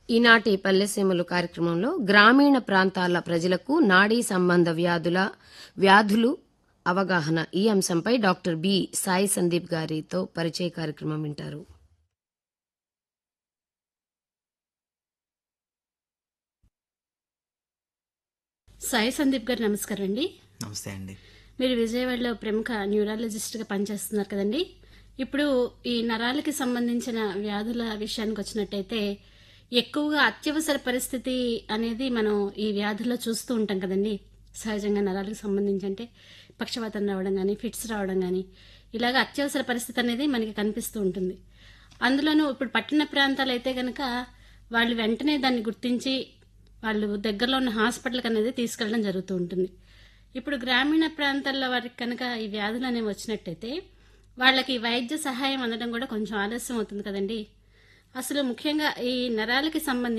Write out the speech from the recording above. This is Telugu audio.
ఈనాటి పల్లెసీమలు కార్యక్రమంలో గ్రామీణ ప్రాంతాల ప్రజలకు నాడీ సంబంధ వ్యాధుల వ్యాధులు అవగాహన ఈ అంశంపై డాక్టర్ బి సాయి సందీప్ గారితో పరిచయ కార్యక్రమం వింటారు సాయి సందీప్ గారు నమస్కారం అండి నమస్తే అండి మీరు విజయవాడలో ప్రముఖ న్యూరాలజిస్ట్గా పనిచేస్తున్నారు కదండి ఇప్పుడు ఈ నరాలకి సంబంధించిన వ్యాధుల విషయానికి వచ్చినట్టయితే ఎక్కువగా అత్యవసర పరిస్థితి అనేది మనం ఈ వ్యాధుల్లో చూస్తూ ఉంటాం కదండి సహజంగా నరాలకు సంబంధించి అంటే పక్షవాతం రావడం కానీ ఫిట్స్ రావడం కానీ ఇలాగ అత్యవసర పరిస్థితి అనేది మనకి కనిపిస్తూ ఉంటుంది అందులోనూ ఇప్పుడు పట్టణ ప్రాంతాలు అయితే కనుక వాళ్ళు వెంటనే దాన్ని గుర్తించి వాళ్ళు దగ్గరలో ఉన్న హాస్పిటల్కి అనేది తీసుకెళ్ళడం జరుగుతూ ఉంటుంది ఇప్పుడు గ్రామీణ ప్రాంతాల్లో వారికి కనుక ఈ వ్యాధులు అనేవి వచ్చినట్టయితే వాళ్ళకి వైద్య సహాయం అందడం కూడా కొంచెం ఆలస్యం అవుతుంది కదండి అసలు ముఖ్యంగా ఈ నరాలకి సంబంధించి